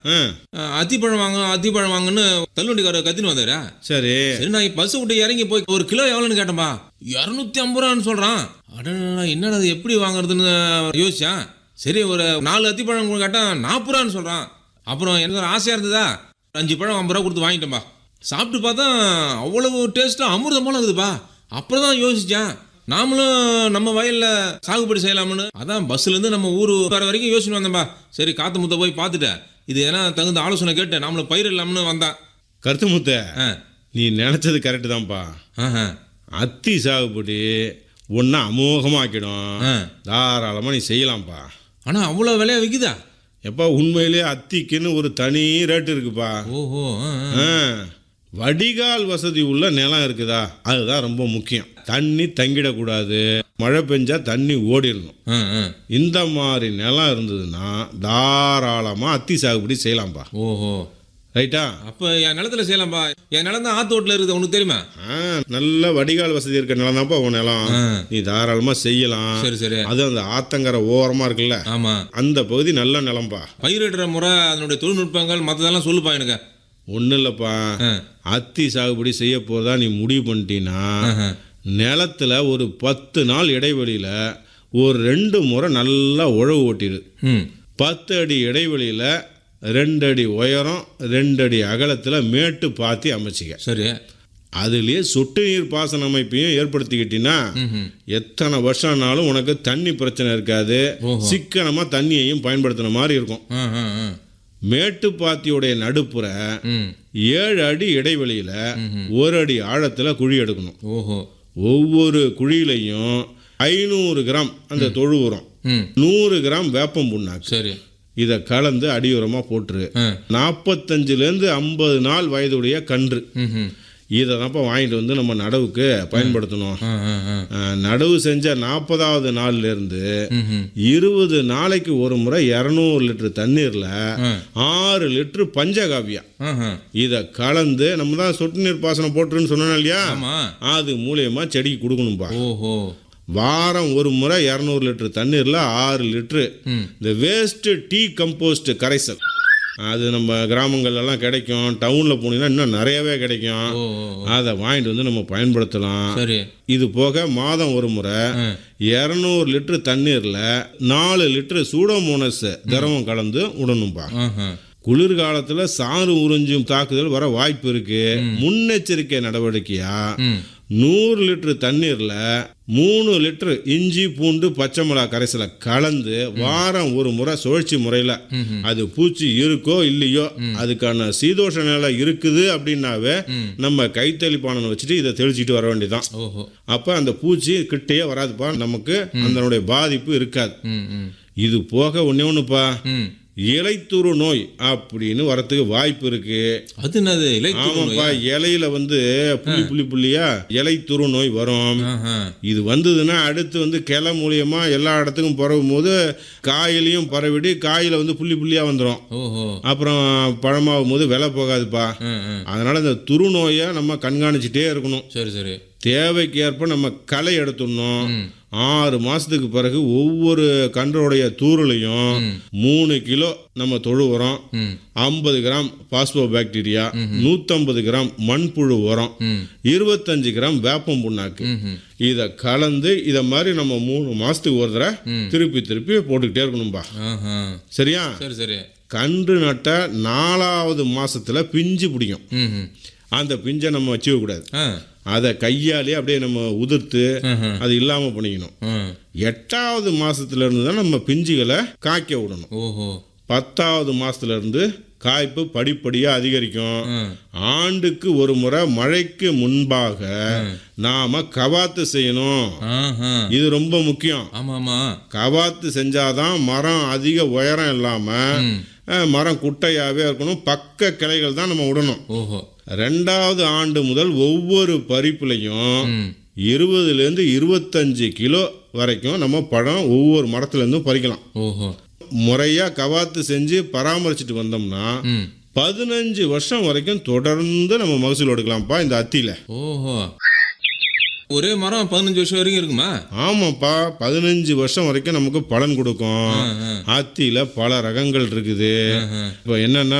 ஆ அஹ், அத்திப்பழம் வாங்க அத்திப்பழம் வாங்கன்னு தள்ளுவண்டிக்காரர் கத்தின்னு வந்தாரா சரி சரி நான் பஸ் விட்டு இறங்கி போய் ஒரு கிலோ எவ்வளோன்னு கேட்டேன்பா இரநூத்தி ஐம்பது ரூபான்னு சொல்கிறான் அடடா என்னடா அது எப்படி வாங்குறதுன்னு யோசிச்சேன் சரி ஒரு நாலு அத்திப்பழம் கேட்டால் நாற்பது ரூபான்னு சொல்கிறான் அப்புறம் எனக்கு ஒரு ஆசையாக இருந்ததா அஞ்சு பழம் ஐம்பது ரூபா கொடுத்து வாங்கிட்டேன்பா சாப்பிட்டு பார்த்தா அவ்வளவு டேஸ்ட்டாக அமிர்தம் போல இருக்குதுப்பா அப்புறம் தான் யோசித்தேன் நாமளும் நம்ம வயலில் சாகுபடி செய்யலாம்னு அதான் பஸ்ஸுலேருந்து நம்ம ஊர் வர வரைக்கும் யோசிச்சு வந்தேன்பா சரி காத்து முத்த போய் பார்த்துட்டேன் இது ஏன்னா தகுந்த ஆலோசனை கேட்டு நாமளும் பயிரிடலாம்னு வந்தேன் கருத்து முத்த ஆ நீ நினச்சது கரெக்டு தான்ப்பா ஆஹா அத்தி சாகுபடி ஒன்றா அமோகமாக ஆக்கிடும் ஆ தாராளமாக நீ செய்யலாம்ப்பா ஆனால் அவ்வளோ விலையா விற்குதா எப்பா உண்மையிலே அத்திக்குன்னு ஒரு தனி ரேட்டு இருக்குப்பா ஓஹோ ஆ, ஆ. ஆ, வடிகால் வசதி உள்ள நிலம் இருக்குதா அதுதான் ரொம்ப முக்கியம் தண்ணி தங்கிடக்கூடாது மழை பெஞ்சா தண்ணி ஓடிடணும் ஆ, ஆ. இந்த மாதிரி நிலம் இருந்ததுன்னா தாராளமாக அத்தி சாகுபடி செய்யலாம்ப்பா ஓஹோ ரைட்டா அப்போ என் நிலத்துல செய்யலாம்ப்பா என் நிலம் தான் ஆத்து ஓட்டில் இருக்குது உனக்கு தெரியுமா ஆ நல்ல வடிகால் வசதி இருக்க நிலம் தான்ப்பா உன் நிலம் ஆ. நீ தாராளமாக செய்யலாம் சரி சரி அது அந்த ஆத்தங்கரை ஓரமாக இருக்குல்ல ஆமாம் அந்த பகுதி நல்ல நிலம்பா பயிரிடுற முறை அதனுடைய தொழில்நுட்பங்கள் மற்றதெல்லாம் சொல்லுப்பா எனக்கு ஒன்றும் இல்லைப்பா ஆ. அத்தி சாகுபடி செய்ய போகிறதா நீ முடிவு பண்ணிட்டீன்னா ஆஹா. நிலத்துல ஒரு பத்து நாள் இடைவெளியில் ஒரு ரெண்டு முறை நல்லா உழவு ஓட்டிடு ம் பத்து அடி இடைவெளியில் ரெண்டு அடி உயரம் ரெண்டு அடி அகலத்தில் மேட்டு பாத்தி அமைச்சிக்க சரி அதுலேயே சொட்டு நீர் பாசன அமைப்பையும் ஏற்படுத்திக்கிட்டீங்கன்னா ம் எத்தனை வருஷம்னாலும் உனக்கு தண்ணி பிரச்சனை இருக்காது ஓஹோ. சிக்கனமாக தண்ணியையும் பயன்படுத்தின மாதிரி இருக்கும் ஆ ஆ ஆ மேட்டுப்பாத்தியுடைய நடுப்புற ம் ஏழு அடி இடைவெளியில் ஒரு அடி ஆழத்தில் குழி எடுக்கணும் ஓஹோ ஒவ்வொரு குழியிலையும் ஐநூறு கிராம் அந்த தொழு உரம் ம் நூறு கிராம் வேப்பம் புண்ணாக்கு சரி இதை கலந்து அடியுரமாக போட்டுரு ஆ நாற்பத்தஞ்சுலேருந்து ஐம்பது நாள் வயதுடைய கன்று ம் ம் இதை தான்ப்பா வாங்கிட்டு வந்து நம்ம நடவுக்கு பயன்படுத்தணும் ஆ ஆ ஆ அஹ், நடவு செஞ்ச நாற்பதாவது நாள்லேருந்து ம் ம் இருபது நாளைக்கு ஒரு முறை இரநூறு லிட்டர் தண்ணீரில் ஆ ஆறு லிட்டர் பஞ்சகாவியா ஆஹா இதை கலந்து நம்ம தான் சொட்டு நீர் பாசனம் போட்டுருன்னு சொன்னோம் இல்லையா ஆமாம் அது மூலியமா செடிக்கு கொடுக்கணும்பா ஓஹோ வாரம் ஒரு முறை இரநூறு லிட்டர் தண்ணீரில் ஆறு லிட்டரு ம் இந்த வேஸ்ட்டு டீ கம்போஸ்ட் கரைசல் அது நம்ம கிராமங்கள்லாம் கிடைக்கும் டவுனில் போனீங்கன்னா இன்னும் நிறையவே கிடைக்கும் ஓ ஓ, ஓ. அதை வாங்கிட்டு வந்து நம்ம பயன்படுத்தலாம் சரி இது போக மாதம் ஒரு முறை ஆ இரநூறு லிட்டர் தண்ணீரில் நாலு லிட்டர் சூடோமோனஸ் திரவம் கலந்து விடணும்பா ஆஹா குளிர்காலத்தில் சாறு உறிஞ்சும் தாக்குதல் வர வாய்ப்பு இருக்கு முன்னெச்சரிக்கை நடவடிக்கையா ம் நூறு லிட்டர் தண்ணீரில் மூணு லிட்டர் இஞ்சி பூண்டு பச்சை மிளகா கரைசலை கலந்து வாரம் ஒரு முறை சுழற்சி முறையில் அது பூச்சி இருக்கோ இல்லையோ அதுக்கான சீதோஷ நிலை இருக்குது அப்படின்னாவே நம்ம கைத்தெளிப்பானனை வச்சுட்டு இதை தெளிச்சிட்டு வர வேண்டியதான் ஓஹோ அப்போ அந்த பூச்சி கிட்டேயே வராதுப்பா நமக்கு அதனுடைய பாதிப்பு இருக்காது ம் ம் இது போக ஒன்றே ஒன்றுப்பா ம் இலைத்துரு நோய் அப்படின்னு வரத்துக்கு வாய்ப்பு இருக்கு அது என்னது இலைத்து ஆமாப்பா இலையில வந்து புள்ளி புள்ளி புள்ளியா இலைத்துரு நோய் வரும் ஆஹா இது வந்ததுன்னா அடுத்து வந்து கிளை மூலியமா எல்லா இடத்துக்கும் பரவும் போது காயிலையும் பரவிடு காயில வந்து புள்ளி புள்ளியா வந்துடும் ஓஹோ அப்புறம் பழமாகும் போது விலை போகாதுப்பா ஆ ஆ அதனால இந்த துரு நோயை நம்ம கண்காணிச்சிட்டே இருக்கணும் சரி சரி தேவைக்கு ஏற்ப நம்ம களை எடுத்துடணும் ம் ஆறு மாசத்துக்கு பிறகு ஒவ்வொரு கன்றோடைய தூரலையும் மூணு கிலோ நம்ம தொழு உரம் ம் ஐம்பது கிராம் பாஸ்போ பாக்டீரியா நூற்றம்பது கிராம் மண்புழு உரம் ம் இருபத்தஞ்சு கிராம் வேப்பம் புண்ணாக்கு ம் ம் இதை கலந்து இதை மாதிரி நம்ம மூணு மாசத்துக்கு ஒரு தடவை ம். திருப்பி திருப்பி போட்டுக்கிட்டே இருக்கணும்பா ஆஹா சரியா சரி சரி கன்று நட்ட நாலாவது மாசத்துல பிஞ்சு பிடிக்கும் ம் ம் அந்த பிஞ்சை நம்ம வச்சுக்க கூடாது ஆ அதை கையாலே அப்படியே நம்ம உதிர்த்து ஆஹா. அது இல்லாமல் பண்ணிக்கணும் ஆ எட்டாவது மாசத்துல இருந்து தான் நம்ம பிஞ்சுகளை காய்க்க விடணும் ஓஹோ பத்தாவது மாசத்துல இருந்து காய்ப்பு படிப்படியாக அதிகரிக்கும் ஆ ஆண்டுக்கு ஒரு முறை மழைக்கு முன்பாக நாம கவாத்து செய்யணும் ஆஹா இது ரொம்ப முக்கியம் ஆமா ஆமா கவாத்து செஞ்சாதான் மரம் அதிக உயரம் இல்லாம ம் அஹ், மரம் குட்டையாவே இருக்கணும் பக்க கிளைகள் தான் நம்ம விடணும் ஓஹோ ரெண்டாவது ஆண்டு முதல் ஒவ்வொரு பறிப்புலையும் ம் இருபதுலேருந்து இருபத்தஞ்சு கிலோ வரைக்கும் நம்ம பழம் ஒவ்வொரு மரத்துலேருந்தும் பறிக்கலாம் ஓஹோ முறையாக கவாத்து செஞ்சு பராமரிச்சுட்டு வந்தோம்னா ம் பதினஞ்சு வருஷம் வரைக்கும் தொடர்ந்து நம்ம மகசூல் எடுக்கலாம்ப்பா இந்த அத்தியில் ஓஹோ ஒரே மரம் பதினஞ்சு வருஷம் வரைக்கும் இருக்குமா ஆமாப்பா பதினஞ்சு வருஷம் வரைக்கும் நமக்கு பலன் கொடுக்கும் ஆ, ஆ. ஆத்தியில பல ரகங்கள் இருக்குது இப்போ என்னன்னா